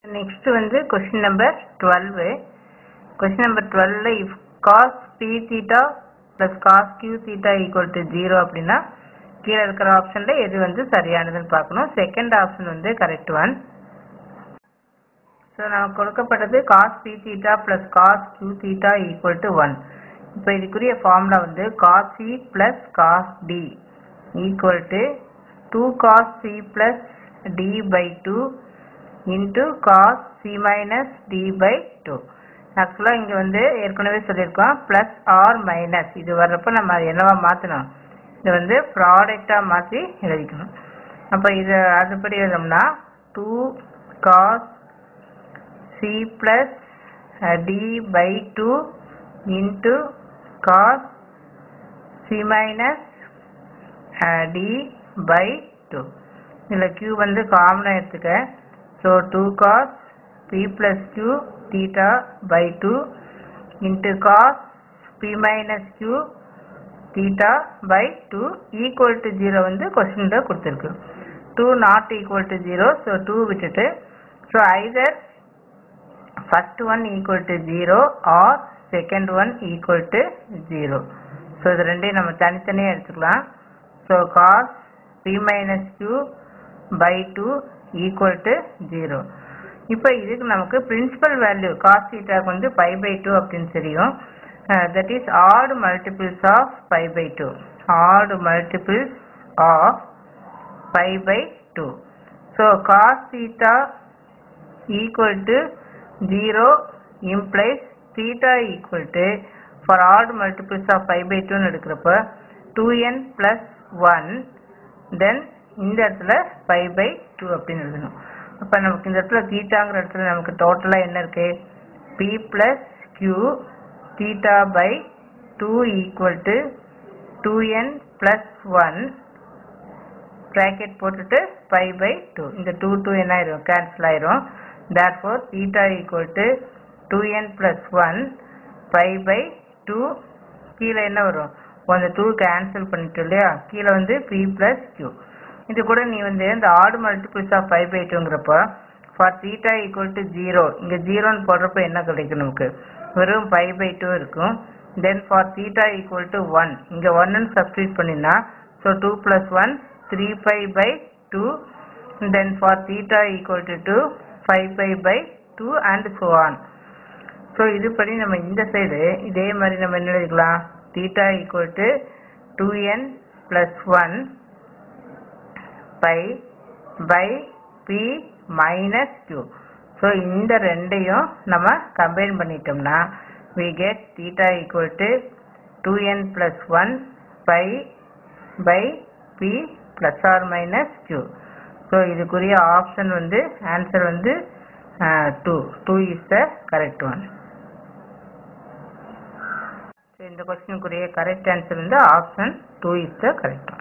next வந்து question number twelve question number டுவெல்ல if cos P theta plus cos Q theta equal to zero அப்படின்னா கீழே இருக்கிற ஆப்ஷன்ல எது வந்து சரியானதுன்னு பார்க்கணும் செகண்ட் ஆப்ஷன் வந்து கரெக்ட் ஒன் ஸோ நமக்கு கொடுக்கப்பட்டது cos P theta plus cos Q theta equal to one இப்போ இதுக்குரிய ஃபார்முலா வந்து cos C plus cos D equal to two cos C plus D by two into cos C minus D by two ஆக்சுவலாக இங்கே வந்து ஏற்கனவே சொல்லியிருக்கோம் plus R minus இது வர்றப்போ நம்ம அதை என்னவா மாற்றணும் இது வந்து ப்ராடக்டாக மாற்றி எழுதிக்கணும் அப்போ இது அதுபடி எழுதோம்னா two cos C plus D by two into cos C minus D by two இதில் q வந்து காமனாக எடுத்துக்க so two cos P plus q theta by two into cos P minus q theta by two equal to zero வந்து கொஸ்டினில் கொடுத்துருக்கு two not equal to zero so two விட்டுட்டு so either first one equal to zero or second one equal to zero so இது ரெண்டையும் நம்ம தனித்தனியாக எடுத்துக்கலாம் so cos P minus Q by two equal to zero இப்போ இதுக்கு நமக்கு principal value cos தீட்டாக்கு வந்து பை பை டூ அப்படின்னு தெரியும் that is odd multiples of pi by two odd multiples of pi by two so cos theta equal to 0 implies theta equal to for odd multiples of pi by 2 னு எடுக்கிறப்ப 2n plus 1 then இந்த இடத்துல pi by 2 அப்படின்னு எழுதணும் அப்ப நமக்கு இந்த இடத்துல தீட்டாங்கிற இடத்துல நமக்கு டோட்டலா என்ன இருக்கு p plus q theta by 2 equal to 2n plus 1 bracket போட்டுட்டு pi by 2 இந்த 2 2 என்ன ஆயிரும் கேன்சல் ஆயிரும் therefore theta equal to 2n plus 1 pi by 2 கீழே என்ன வரும் அந்த 2 கேன்சல் பண்ணிட்டோம் இல்லையா கீழே வந்து p plus q இது கூட நீ வந்து இந்த odd multiples of pi by 2ங்கிறப்ப ஃபார் theta equal to 0 இங்க 0ன்னு போடுறப்ப என்ன கிடைக்கும் நமக்கு வெறும் pi by 2 இருக்கும் then for theta equal to 1 இங்க 1 ன்னு சப்ஸ்டியூட் பண்ணினா so 2 plus 1 3 pi by 2 then for theta equal to 2 5 pi by 2 and so on so இதுபடி நம்ம இந்த சைடு இதே மாதிரி நம்ம என்ன எழுதிக்கலாம் theta equal to 2n plus 1 pi by p minus q so இந்த ரெண்டையும் நம்ம கம்பைன் பண்ணிட்டோம்னா we get theta equal to 2n plus 1 pi by p plus or minus q so இதுக்குரிய ஆப்ஷன் வந்து ஆன்சர் வந்து two two is the correct one so இந்த கொஸ்டினுக்குரிய correct answer வந்து option two is the correct one